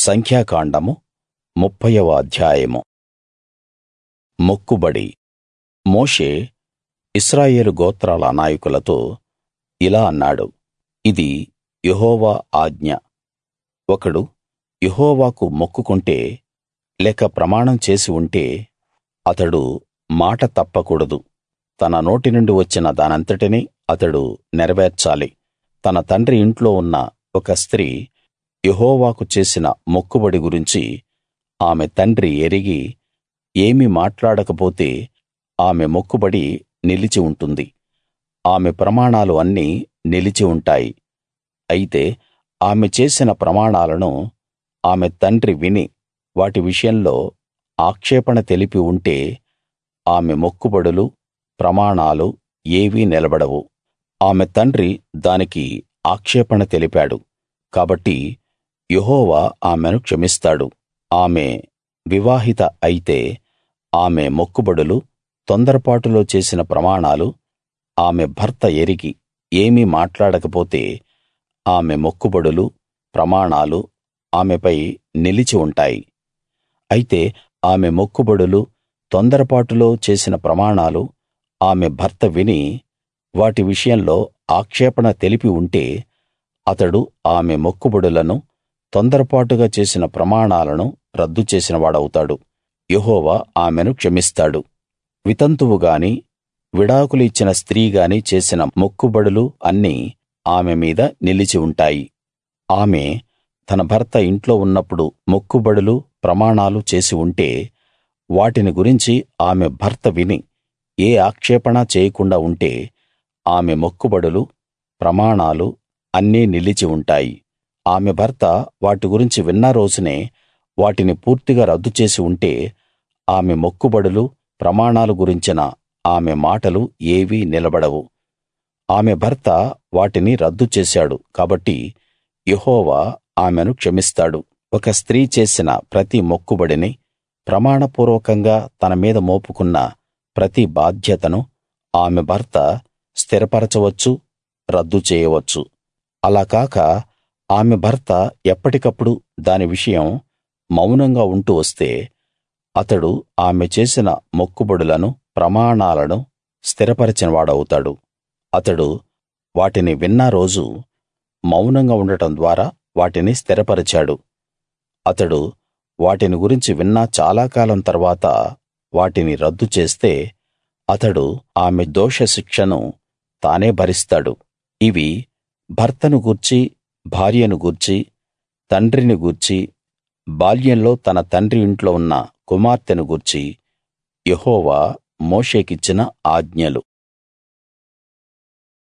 సంఖ్యాకాండము ముప్ఫైవ అధ్యాయము మొక్కుబడి మోషే ఇశ్రాయేలు గోత్రాల నాయకులతో ఇలా అన్నాడు ఇది యెహోవా ఆజ్ఞ ఒకడు యెహోవాకు మొక్కుకుంటే లేక ప్రమాణం చేసి ఉంటే అతడు మాట తప్పకూడదు తన నోటి నుండి వచ్చిన దానంతటినీ అతడు నెరవేర్చాలి తన తండ్రి ఇంట్లో ఉన్న ఒక స్త్రీ యెహోవాకు చేసిన మొక్కుబడి గురించి ఆమె తండ్రి ఎరిగి ఏమీ మాట్లాడకపోతే ఆమె మొక్కుబడి నిలిచి ఉంటుంది ఆమె ప్రమాణాలు అన్నీ నిలిచి ఉంటాయి అయితే ఆమె చేసిన ప్రమాణాలను ఆమె తండ్రి విని వాటి విషయంలో ఆక్షేపణ తెలిపి ఉంటే ఆమె మొక్కుబడులు ప్రమాణాలు ఏవీ నిలబడవు ఆమె తండ్రి దానికి ఆక్షేపణ తెలిపాడు కాబట్టి యెహోవా ఆమెను క్షమిస్తాడు ఆమె వివాహిత అయితే ఆమె మొక్కుబడులు తొందరపాటులో చేసిన ప్రమాణాలు ఆమె భర్త ఎరిగి ఏమీ మాట్లాడకపోతే ఆమె మొక్కుబడులు ప్రమాణాలు ఆమెపై నిలిచి ఉంటాయి అయితే ఆమె మొక్కుబడులు తొందరపాటులో చేసిన ప్రమాణాలు ఆమె భర్త విని వాటి విషయంలో ఆక్షేపణ తెలిపి ఉంటే అతడు ఆమె మొక్కుబడులను తొందరపాటుగా చేసిన ప్రమాణాలను రద్దు చేసిన వాడవుతాడు యెహోవా ఆమెను క్షమిస్తాడు వితంతువు గాని విడాకులు ఇచ్చిన స్త్రీ గాని చేసిన మొక్కుబడులు అన్నీ ఆమె మీద నిలిచి ఉంటాయి ఆమె తన భర్త ఇంట్లో ఉన్నప్పుడు మొక్కుబడులు ప్రమాణాలు చేసి ఉంటే వాటిని గురించి ఆమె భర్త విని ఏ ఆక్షేపణా చేయకుండా ఉంటే ఆమె మొక్కుబడులు ప్రమాణాలు అన్నీ నిలిచి ఉంటాయి ఆమె భర్త వాటి గురించి విన్న రోజునే వాటిని పూర్తిగా రద్దు చేసి ఉంటే ఆమె మొక్కుబడులు ప్రమాణాలు గురించిన ఆమె మాటలు ఏవీ నిలబడవు ఆమె భర్త వాటిని రద్దు చేశాడు కాబట్టి యెహోవా ఆమెను క్షమిస్తాడు ఒక స్త్రీ చేసిన ప్రతి మొక్కుబడిని ప్రమాణపూర్వకంగా తన మీద మోపుకున్న ప్రతి బాధ్యతను ఆమె భర్త స్థిరపరచవచ్చు రద్దు చేయవచ్చు అలా కాక ఆమె భర్త ఎప్పటికప్పుడు దాని విషయం మౌనంగా ఉంటూ వస్తే అతడు ఆమె చేసిన మొక్కుబడులను ప్రమాణాలను స్థిరపరచిన వాడవుతాడు అతడు వాటిని విన్న రోజు మౌనంగా ఉండటం ద్వారా వాటిని స్థిరపరిచాడు అతడు వాటిని గురించి విన్న చాలా కాలం తర్వాత వాటిని రద్దు చేస్తే అతడు ఆమె దోష శిక్షను తానే భరిస్తాడు ఇవి భర్తను గూర్చి భార్యను గూర్చి తండ్రిని గూర్చి బాల్యంలో తన తండ్రి ఇంట్లో ఉన్న కుమార్తెను గూర్చి యెహోవా మోషేకిచ్చిన ఆజ్ఞలు